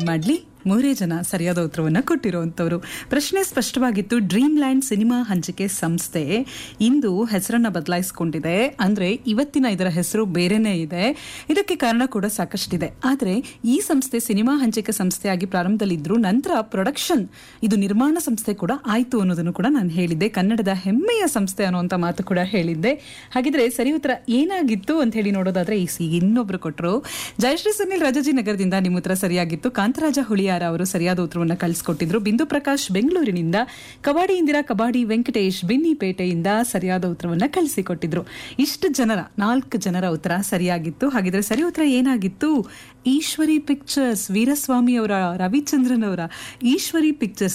ಮಾಡ್ಲಿ ಮೂರೇ ಜನ ಸರಿಯಾದ ಉತ್ತರವನ್ನು ಕೊಟ್ಟಿರುವಂತವರು ಪ್ರಶ್ನೆ ಸ್ಪಷ್ಟವಾಗಿತ್ತು ಡ್ರೀಮ್ ಲ್ಯಾಂಡ್ ಸಿನಿಮಾ ಹಂಚಿಕೆ ಸಂಸ್ಥೆ ಇಂದು ಹೆಸರನ್ನ ಬದಲಾಯಿಸಿಕೊಂಡಿದೆ ಅಂದ್ರೆ ಇವತ್ತಿನ ಇದರ ಹೆಸರು ಬೇರೆನೇ ಇದೆ ಇದಕ್ಕೆ ಕಾರಣ ಕೂಡ ಸಾಕಷ್ಟಿದೆ ಆದರೆ ಈ ಸಂಸ್ಥೆ ಸಿನಿಮಾ ಹಂಚಿಕೆ ಸಂಸ್ಥೆಯಾಗಿ ಪ್ರಾರಂಭದಲ್ಲಿದ್ರು ನಂತರ ಪ್ರೊಡಕ್ಷನ್ ಇದು ನಿರ್ಮಾಣ ಸಂಸ್ಥೆ ಕೂಡ ಆಯ್ತು ಅನ್ನೋದನ್ನು ಕೂಡ ನಾನು ಹೇಳಿದ್ದೆ ಕನ್ನಡದ ಹೆಮ್ಮೆಯ ಸಂಸ್ಥೆ ಅನ್ನುವಂತ ಮಾತು ಕೂಡ ಹೇಳಿದ್ದೆ ಹಾಗಿದ್ರೆ ಸರಿ ಉತ್ತರ ಏನಾಗಿತ್ತು ಅಂತ ಹೇಳಿ ನೋಡೋದಾದ್ರೆ ಈ ಸಿ ಇನ್ನೊಬ್ರು ಕೊಟ್ಟರು ಜಯಶ್ರೀ ಸುನಿಲ್ ರಜಾಜಿ ನಗರದಿಂದ ನಿಮ್ಮ ಉತ್ತರ ಸರಿಯಾಗಿತ್ತು ಕಾಂತರಾಜ ಹುಳಿಯಾರ ಅವರು ಸರಿಯಾದ ಉತ್ತರವನ್ನು ಕಳಿಸ್ಕೊಟ್ಟಿದ್ರು ಬಿಂದು ಪ್ರಕಾಶ್ ಬೆಂಗಳೂರಿನಿಂದ ಕಬಾಡಿ ಇಂದಿರಾ ಕಬಾಡಿ ವೆಂಕಟೇಶ್ ಬಿನ್ನಿಪೇಟೆಯಿಂದ ಸರಿಯಾದ ಉತ್ತರವನ್ನ ಕಳಿಸಿಕೊಟ್ಟಿದ್ರು ಇಷ್ಟು ಜನರ ನಾಲ್ಕು ಜನರ ಉತ್ತರ ಸರಿಯಾಗಿತ್ತು ಹಾಗಿದ್ರೆ ಸರಿ ಉತ್ತರ ಏನಾಗಿತ್ತು ಈಶ್ವರಿ ಪಿಕ್ಚರ್ಸ್ ವೀರಸ್ವಾಮಿ ಅವರ ರವಿಚಂದ್ರನ್ ಅವರ ಈಶ್ವರಿ ಪಿಕ್ಚರ್ಸ್